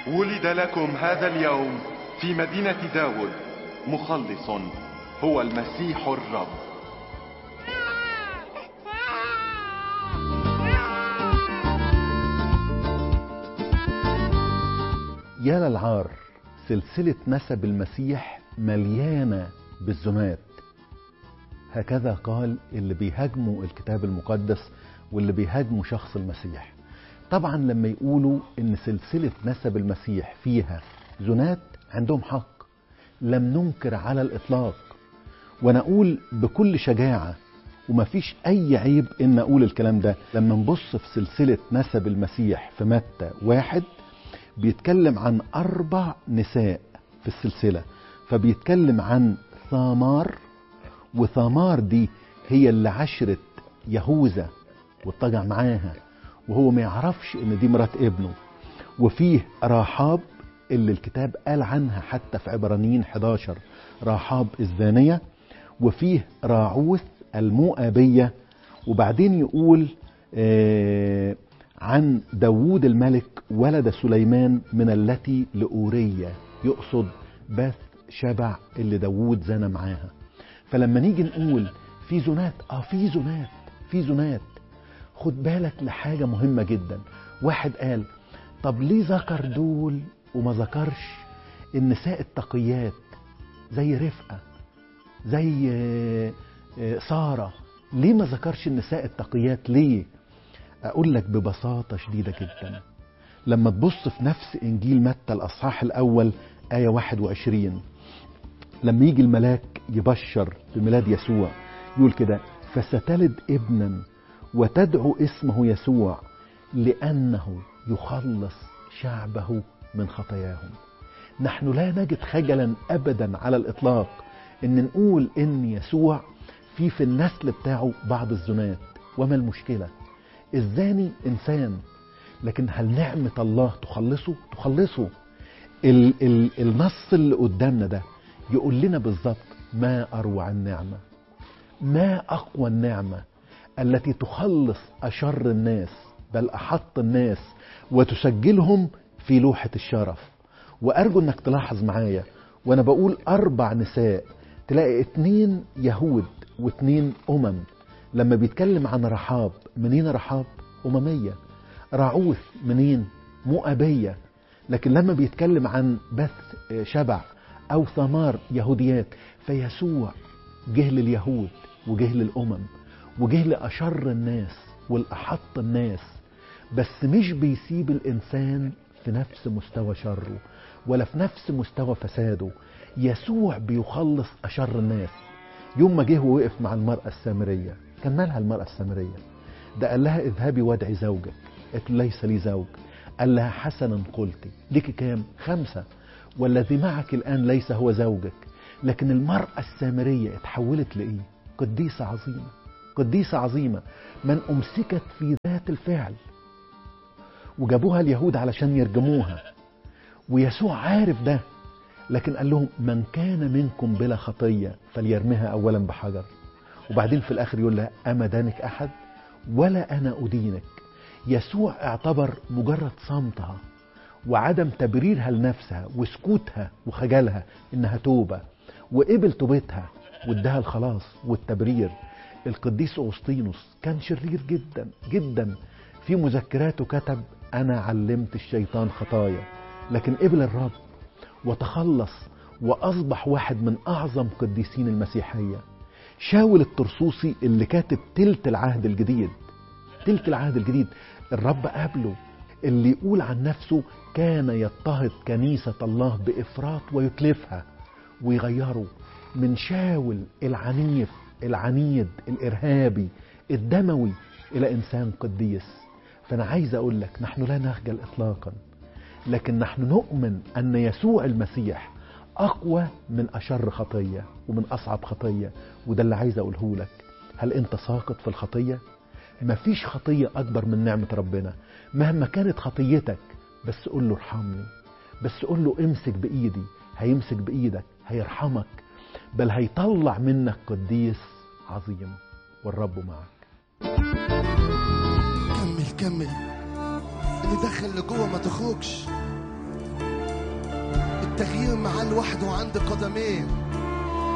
ولد لكم هذا اليوم في مدينة داود مخلص هو المسيح الرب يا للعار سلسلة نسب المسيح مليانة بالزنات هكذا قال اللي بيهاجموا الكتاب المقدس واللي بيهاجموا شخص المسيح طبعا لما يقولوا ان سلسلة نسب المسيح فيها زنات عندهم حق لم ننكر على الاطلاق وانا اقول بكل شجاعة ومفيش اي عيب ان اقول الكلام ده لما نبص في سلسلة نسب المسيح في متى واحد بيتكلم عن اربع نساء في السلسلة فبيتكلم عن ثامار وثامار دي هي اللي عشرت يهوذا واتجع معاها وهو ما يعرفش ان دي مرات ابنه وفيه راحاب اللي الكتاب قال عنها حتى في عبرانيين 11 راحاب الزانية وفيه راعوث المؤابية وبعدين يقول آه عن داوود الملك ولد سليمان من التي لأورية يقصد بث شبع اللي داوود زنى معاها فلما نيجي نقول في زنات اه في زنات في زنات خد بالك لحاجة مهمة جدا واحد قال طب ليه ذكر دول وما ذكرش النساء التقيات زي رفقة زي سارة ليه ما ذكرش النساء التقيات ليه اقول لك ببساطة شديدة جدا لما تبص في نفس انجيل متى الاصحاح الاول آية 21 لما يجي الملاك يبشر بميلاد يسوع يقول كده فستلد ابنا وتدعو اسمه يسوع لأنه يخلص شعبه من خطاياهم نحن لا نجد خجلا أبدا على الإطلاق إن نقول إن يسوع في في النسل بتاعه بعض الزنات وما المشكلة الزاني إنسان لكن هل نعمة الله تخلصه تخلصه ال ال النص اللي قدامنا ده يقول لنا بالظبط ما أروع النعمة ما أقوى النعمة التي تخلص أشر الناس بل أحط الناس وتسجلهم في لوحة الشرف وأرجو أنك تلاحظ معايا وأنا بقول أربع نساء تلاقي اتنين يهود واتنين أمم لما بيتكلم عن رحاب منين رحاب أممية راعوث منين مؤبية لكن لما بيتكلم عن بث شبع أو ثمار يهوديات فيسوع جه لليهود وجه للأمم وجه لأشر الناس والأحط الناس بس مش بيسيب الإنسان في نفس مستوى شره ولا في نفس مستوى فساده يسوع بيخلص أشر الناس يوم ما جه ووقف مع المرأة السامرية كان مالها المرأة السامرية ده قال لها اذهبي وادعي زوجك قالت له ليس لي زوج قال لها حسنا قلت ليك كام خمسة والذي معك الآن ليس هو زوجك لكن المرأة السامرية اتحولت لإيه قديسة عظيمة قديسة عظيمة من أمسكت في ذات الفعل وجابوها اليهود علشان يرجموها ويسوع عارف ده لكن قال لهم من كان منكم بلا خطية فليرمها أولا بحجر وبعدين في الآخر يقول لها أما دانك أحد ولا أنا أدينك يسوع اعتبر مجرد صمتها وعدم تبريرها لنفسها وسكوتها وخجلها انها توبه وقبل توبتها واداها الخلاص والتبرير القديس اغسطينوس كان شرير جدا جدا في مذكراته كتب انا علمت الشيطان خطايا لكن قبل الرب وتخلص واصبح واحد من اعظم قديسين المسيحيه شاول الطرسوسي اللي كاتب تلت العهد الجديد تلت العهد الجديد الرب قابله اللي يقول عن نفسه كان يضطهد كنيسة الله بإفراط ويتلفها ويغيره من شاول العنيف العنيد الإرهابي الدموي إلى إنسان قديس فأنا عايز أقول لك نحن لا نخجل إطلاقا لكن نحن نؤمن أن يسوع المسيح أقوى من أشر خطية ومن أصعب خطية وده اللي عايز أقوله لك هل أنت ساقط في الخطية؟ مفيش خطية أكبر من نعمة ربنا مهما كانت خطيتك بس قول له ارحمني بس قول له امسك بإيدي هيمسك بإيدك هيرحمك بل هيطلع منك قديس عظيم والرب معك كمل كمل اللي دخل لجوه ما تخرجش التغيير معاه لوحده عند قدميه